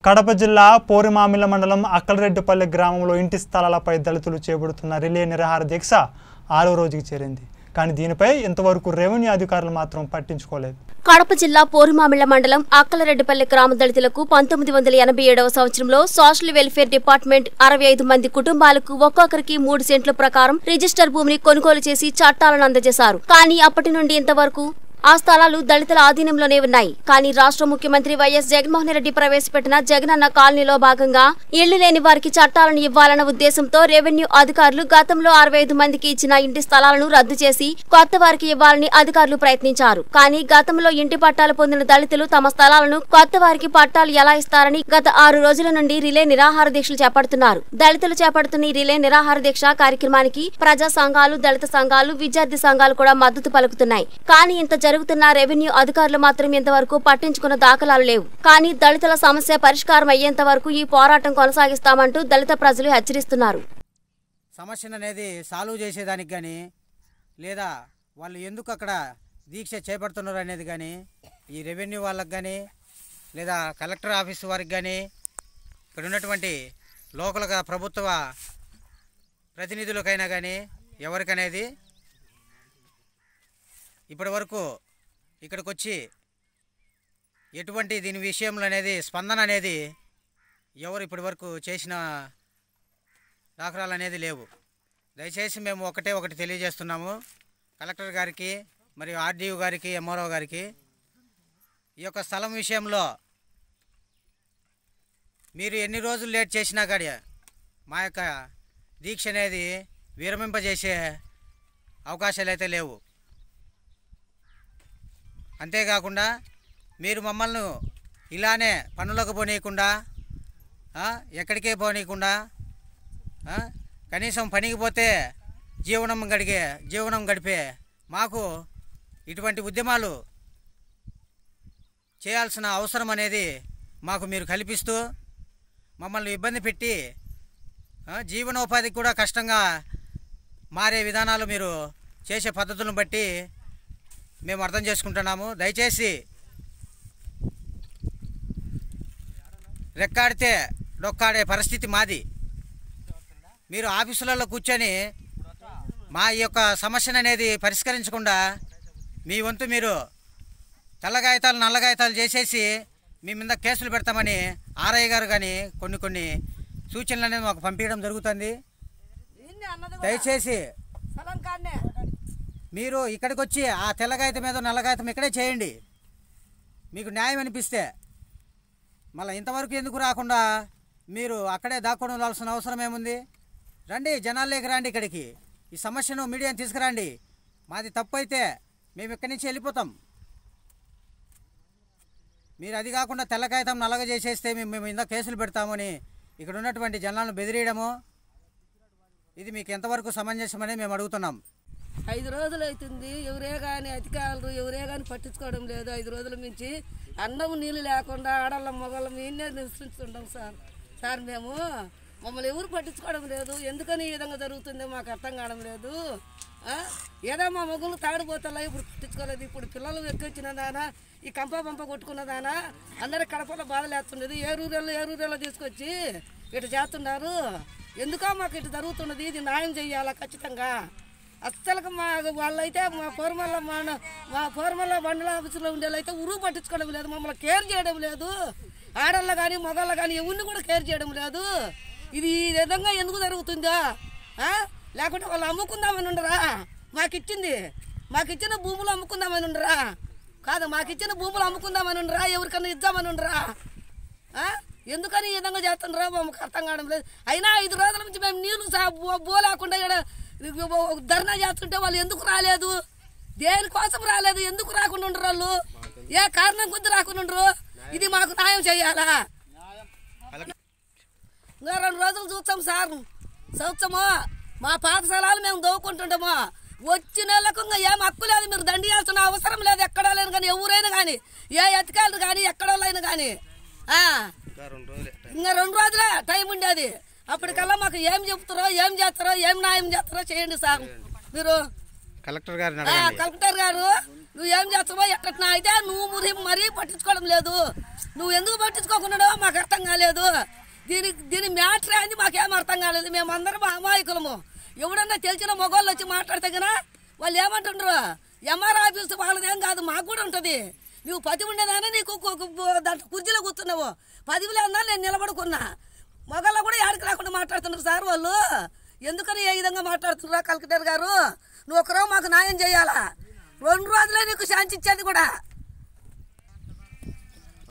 కడప జిల్లా పోరిమామిల మండలం అక్కలరెడ్డిపల్లి గ్రామంలో ఇంటి స్థలాలపై దళితులు చేపడుతున్న రిలే నిరాహార దీక్ష ఆరో రోజుకి చేరింది కానీ దీనిపై ఇంతవరకు రెవెన్యూ అధికారులు మాత్రం పట్టించుకోలేదు కడప జిల్లా పోరుమామిళ్ల మండలం అక్కలరెడ్డిపల్లి గ్రామ దళితులకు పంతొమ్మిది వందల ఎనభై ఏడవ సంవత్సరంలో సోషల్ వెల్ఫేర్ డిపార్ట్మెంట్ అరవై ఐదు మంది కుటుంబాలకు ఒక్కొక్కరికి మూడు సెంట్ల ప్రకారం రిజిస్టర్ భూమిని కొనుగోలు చేసి చట్టాలను అందజేశారు కానీ అప్పటి నుండి ఇంతవరకు ఆ స్థలాలు దళితుల ఆధీనంలోనే ఉన్నాయి కానీ రాష్ట్ర ముఖ్యమంత్రి వైఎస్ జగన్మోహన్ రెడ్డి ప్రవేశపెట్టిన జగనన్న కాలనీలో భాగంగా ఇళ్లు లేని వారికి చట్టాలను ఇవ్వాలన్న ఉద్దేశంతో రెవెన్యూ అధికారులు గతంలో అరవై ఐదు మందికి ఇచ్చిన ఇంటి స్థలాలను రద్దు చేసి కొత్త వారికి ఇవ్వాలని అధికారులు ప్రయత్నించారు కానీ గతంలో ఇంటి పట్టాలు పొందిన దళితులు తమ స్థలాలను కొత్త వారికి పట్టాలు ఎలా ఇస్తారని గత ఆరు రోజుల నుండి రిలే నిరాహార దీక్షలు చేపడుతున్నారు దళితులు చేపడుతున్న ఈ రిలే నిరాహార దీక్ష కార్యక్రమానికి ప్రజా సంఘాలు దళిత సంఘాలు విద్యార్థి సంఘాలు కూడా మద్దతు పలుకుతున్నాయి కానీ ఇంత జరుగుతున్న రెవెన్యూ అధికారులు మాత్రం ఇంతవరకు పట్టించుకున్న దాఖలాలు లేవు కానీ దళితుల సమస్య పరిష్కారం అయ్యేంత వరకు ఈ పోరాటం కొనసాగిస్తామంటూ దళిత ప్రజలు హెచ్చరిస్తున్నారు సమస్యను అనేది సాల్వ్ చేసేదానికి కానీ లేదా వాళ్ళు ఎందుకు అక్కడ దీక్ష చేపడుతున్నారు అనేది కానీ ఈ రెవెన్యూ వాళ్ళకి కానీ లేదా కలెక్టర్ ఆఫీస్ వారికి కానీ ఇక్కడ ఉన్నటువంటి లోకల్గా ప్రభుత్వ ప్రతినిధులకైనా కానీ ఎవరికనేది ఇప్పటి వరకు ఇక్కడికి వచ్చి ఎటువంటి దీని విషయంలో అనేది స్పందన అనేది ఎవరు ఇప్పటి వరకు చేసిన దాఖలాలు అనేది లేవు దయచేసి మేము ఒకటే ఒకటి తెలియజేస్తున్నాము కలెక్టర్ గారికి మరియు ఆర్డీఓ గారికి ఎంఆర్ఓ గారికి ఈ యొక్క స్థలం విషయంలో మీరు ఎన్ని రోజులు లేట్ చేసినా కానీ మా యొక్క దీక్ష అనేది విరమింపజేసే అవకాశాలు అయితే లేవు అంతేకాకుండా మీరు మమ్మల్ని ఇలానే పనులకు పోనీయకుండా ఆ, ఎక్కడికే పోనీయకుండా ఆ, కనీసం పనికి పోతే జీవనం గడిగే జీవనం గడిపే మాకు ఇటువంటి ఉద్యమాలు చేయాల్సిన అవసరం అనేది మాకు మీరు కల్పిస్తూ మమ్మల్ని ఇబ్బంది పెట్టి ఆ, జీవనోపాధికి కూడా కష్టంగా మారే విధానాలు మీరు చేసే పద్ధతులను బట్టి మేము అర్థం చేసుకుంటున్నాము దయచేసి రెక్కాడితే డొక్కాడే పరిస్థితి మాది మీరు ఆఫీసులలో కూర్చొని మా ఈ యొక్క సమస్యను అనేది పరిష్కరించకుండా మీ వంతు మీరు తెల్ల కాగితాలు నల్ల కాగితాలు చేసేసి మీ మీద కేసులు పెడతామని ఆర్ఐ గారు కానీ కొన్ని కొన్ని సూచనలు అనేది మాకు పంపించడం జరుగుతుంది దయచేసి మీరు ఇక్కడికి వచ్చి ఆ తెల్ల కాగితం మీద నల్ల కాగితం ఇక్కడే చేయండి మీకు న్యాయం అనిపిస్తే మళ్ళీ ఇంతవరకు ఎందుకు రాకుండా మీరు అక్కడే దాక్కొని ఉండాల్సిన అవసరం ఏముంది రండి జనాల్లోకి రండి ఇక్కడికి ఈ సమస్యను మీడియాని తీసుకురండి మాది తప్పు అయితే మేము ఇక్కడి నుంచి వెళ్ళిపోతాం మీరు అది కాకుండా తెల్ల కాగితం నల్లగ చేసేస్తే మేము మేము ఇందా కేసులు పెడతామని ఇక్కడ ఉన్నటువంటి జనాలను బెదిరియడము ఇది మీకు ఎంతవరకు సమంజసమని మేము అడుగుతున్నాం ఐదు రోజులు అవుతుంది ఎవరే కానీ అధికారులు ఎవరే కానీ పట్టించుకోవడం లేదు ఐదు రోజుల నుంచి అన్నం నీళ్ళు లేకుండా ఆడళ్ళ మొగళ్ళ మీనే నివసిస్తుంటాం సార్ సార్ మేము మమ్మల్ని ఎవరు పట్టించుకోవడం లేదు ఎందుకని ఈ విధంగా జరుగుతుందో మాకు అర్థం కావడం లేదు ఆ? ఏదో మా మొగ్గులు తాడిపోతాలా ఇప్పుడు పట్టించుకోలేదు ఇప్పుడు పిల్లలు ఎక్కొచ్చిన దానా ఈ కంప పంప కొట్టుకున్న దానా అందరి కడపలో బాధలేస్తుండేది ఏ రూరల్లో ఏ రూరల్లో తీసుకొచ్చి ఇటు చేస్తున్నారు ఎందుకో మాకు ఇటు జరుగుతున్నది ఇది న్యాయం చెయ్యాలా ఖచ్చితంగా అస్సలు మా వాళ్ళైతే మా పూర్మల్ల మా మా పూర్మల్ల మండల ఆఫీసులో ఉండేళ్ళైతే ఉరువు పట్టించుకోవడం లేదు మమ్మల్ని కేర్ చేయడం లేదు ఆడళ్ళు కానీ మగళ్ళు కానీ ఎవరిని కూడా కేర్ చేయడం లేదు ఇది ఈ విధంగా ఎందుకు జరుగుతుందో ఆ? లేకుంటే వాళ్ళు అమ్ముకుందామని ఉండరా మాకు ఇచ్చింది మాకు ఇచ్చిన భూములు అమ్ముకుందామని ఉండరా కాదు మాకు ఇచ్చిన భూములు అమ్ముకుందామని ఉండరా ఎవరికన్నా ఇద్దామని ఉండరా ఆ? ఎందుకని ఈ విధంగా చేస్తుండ్రో మాకు అర్థం కావడం లేదు అయినా ఐదు రోజుల నుంచి మేము నీళ్లు సా బో- బోలేకుండా ఈడ ధర్నా చేస్తుంటే వాళ్ళు ఎందుకు రాలేదు దేనికోసం రాలేదు ఎందుకు రాకుండా ఉండరు వాళ్ళు ఏ కారణం కొద్ది రాకుండా ఉండరు ఇది మాకు న్యాయం చేయాలా ఇంకా రెండు రోజులు చూస్తాం సార్ సంవత్సరము మా పాఠశాలలు మేము దవ్వుకుంటుంటాము వచ్చిన వాళ్ళకు ఇంకా ఏం హక్కు లేదు మీరు దండియాల్సిన అవసరం లేదు ఎక్కడ లేని కానీ ఎవరైనా కానీ ఏ అధికారులు కానీ ఎక్కడ వాళ్ళైనా కానీ ఆ. ఇంకా రెండు రోజులే టైం ఉండేది అప్పటికల్లా మాకు ఏం చెప్తారో ఏం చేస్తారో ఏం న్యాయం చేస్తారో చేయండి సార్ మీరు కలెక్టర్ గారిని ఆ, అడగండి కలెక్టర్ గారు నువ్వేం చేస్తావో ఎట్టట్నా అయితే నువ్వు మరి మరీ పట్టించుకోవడం లేదు నువ్వు ఎందుకు పట్టించుకోకుండా మాకు అర్థం కాలేదు దీని దీని మ్యాటర్ అనేది మాకేం అర్థం కాలేదు మేమందరం అమాయకులము ఎవడన్నా తెలిసిన మొగోళ్ళు వచ్చి మాట్లాడితే కదా వాళ్ళు ఏమంటుండ్రు ఎంఆర్ ఆఫీస్ వాళ్ళదేం కాదు మాకు కూడా ఉంటుంది నువ్వు పది ఉండేదానే నీకు కు- కు- దాంట్లో కుర్చీలో కూర్చున్నావు పదివి లేదా నేను నిలబడుకున్నా మొగల్లో కూడా ఏడకి రాకుండా మాట్లాడుతున్నారు సార్ వాళ్ళు ఎందుకని ఏ విధంగా మాట్లాడుతున్నారా కలెక్టర్ గారు నువ్వు ఒకరో మాకు న్యాయం చేయాలా రెండు రోజులే నీకు శాంతి ఇచ్చేది కూడా